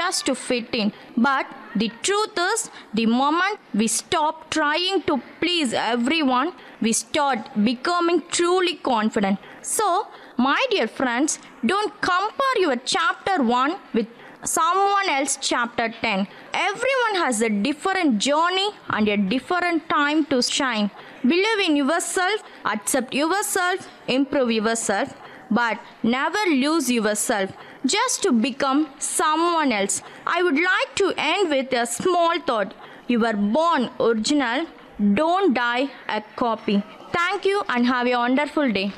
just to fit in. But the truth is, the moment we stop trying to please everyone, we start becoming truly confident. So, my dear friends, don't compare your chapter 1 with someone else chapter 10 everyone has a different journey and a different time to shine believe in yourself accept yourself improve yourself but never lose yourself just to become someone else i would like to end with a small thought you were born original don't die a copy thank you and have a wonderful day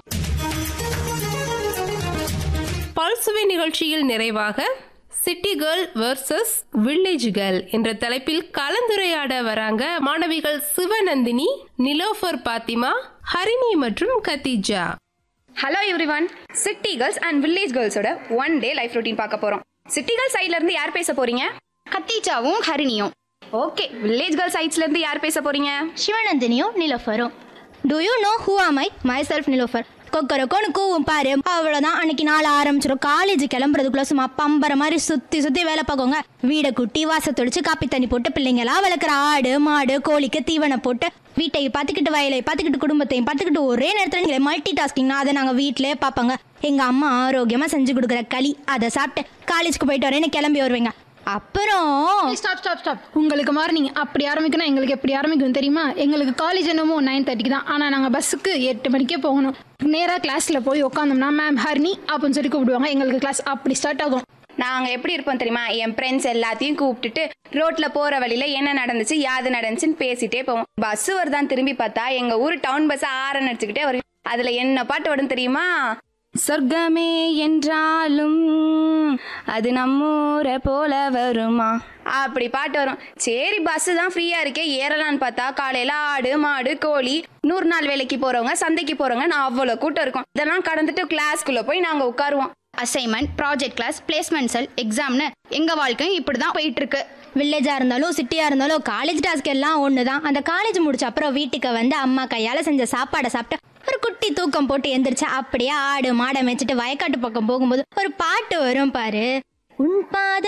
பல்சுவை நிகழ்ச்சியில் நிறைவாக city girl versus village girl என்ற தலைப்பில் கலந்துரையாட வராங்க மாணவிகள் சிவநந்தினி நிலோஃபர் பாத்திமா ஹரிணி மற்றும் Khatija hello everyone city girls and village கேர்ள்ஸோட ஒன் டே லைஃப் ரொட்டீன் பார்க்க போறோம் சிட்டி கேர்ள்ஸ் சைட்ல இருந்து யார் பேச போறீங்க கத்தீஜாவும் ஹரிணியும் ஓகே வில்லேஜ் கேர்ள்ஸ் சைட்ஸ்ல இருந்து யார் பேச போறீங்க சிவநந்தினியும் நிலோஃபரும் do you know who am I myself Nilofar கொக்கரக்கோன்னு கூவும் பாரு அவ்வளோதான் அன்னைக்கு நாள் ஆரம்பிச்சிடும் காலேஜ் கிளம்புறதுக்குள்ள சும்மா பம்பர மாதிரி சுத்தி சுத்தி வேலை பார்க்கோங்க வீடை குட்டி வாச தொடிச்சு காப்பி தண்ணி போட்டு பிள்ளைங்களா வளர்க்குற ஆடு மாடு கோழிக்கு தீவனம் போட்டு வீட்டை பார்த்துக்கிட்டு வயலை பார்த்துக்கிட்டு குடும்பத்தையும் பார்த்துக்கிட்டு ஒரே நேரத்தில் நீங்கள் மல்டி டாஸ்கிங்னா அதை நாங்கள் வீட்டிலே பார்ப்பாங்க எங்கள் அம்மா ஆரோக்கியமாக செஞ்சு கொடுக்குற களி அதை சாப்பிட்டு காலேஜ்க்கு போயிட்டு வரேன்னு கிளம்பி வருவீங்க அப்புறம் ஸ்டாப் ஸ்டாப் ஸ்டாப் உங்களுக்கு மார்னிங் அப்படி ஆரம்பிக்கணும் எங்களுக்கு எப்படி ஆரம்பிக்கும் தெரியுமா எங்களுக்கு காலேஜ் என்னமோ நைன் தேர்ட்டிக்கு தான் ஆனால் நாங்கள் பஸ்ஸுக்கு எட்டு மணிக்கே போகணும் நேராக கிளாஸில் போய் உட்காந்தோம்னா மேம் ஹர்னி அப்படின்னு சொல்லி கூப்பிடுவாங்க எங்களுக்கு கிளாஸ் அப்படி ஸ்டார்ட் ஆகும் நாங்க எப்படி இருப்போம் தெரியுமா என் ஃப்ரெண்ட்ஸ் எல்லாத்தையும் கூப்பிட்டுட்டு ரோட்ல போற வழியில என்ன நடந்துச்சு யாது நடந்துச்சுன்னு பேசிட்டே போவோம் பஸ் வருதான் திரும்பி பார்த்தா எங்க ஊர் டவுன் பஸ் ஆரன் அடிச்சுக்கிட்டே வரும் அதுல என்ன பாட்டு வரும் தெரியுமா சொர்க்கமே என்றாலும் அது நம்மூரை போல வருமா அப்படி பாட்டு வரும் சரி பஸ் தான் ஃப்ரீயா இருக்கே ஏறலான்னு பார்த்தா காலையில ஆடு மாடு கோழி நூறு நாள் வேலைக்கு போறவங்க சந்தைக்கு போறவங்க நான் அவ்வளவு கூட்டம் இருக்கும் இதெல்லாம் கடந்துட்டு கிளாஸ்க்குள்ள போய் நாங்க உட்காருவோம் assignment project class placement cell எக்ஸாம்னு எங்கள் வாழ்க்கையும் இப்படி தான் போயிட்டு இருக்கு வில்லேஜாக இருந்தாலும் சிட்டியாக இருந்தாலும் காலேஜ் டாஸ்க் எல்லாம் ஒன்று தான் அந்த காலேஜ் முடிச்ச அப்புறம் வீட்டுக்கு வந்து அம்மா கையால் செஞ்ச சாப்பாடை சாப்பிட்டு ஒரு குட்டி தூக்கம் போட்டு எந்திரிச்சு அப்படியே ஆடு மாடை மேய்ச்சிட்டு வயக்காட்டு பக்கம் போகும்போது ஒரு பாட்டு வரும் பாரு உன் பாத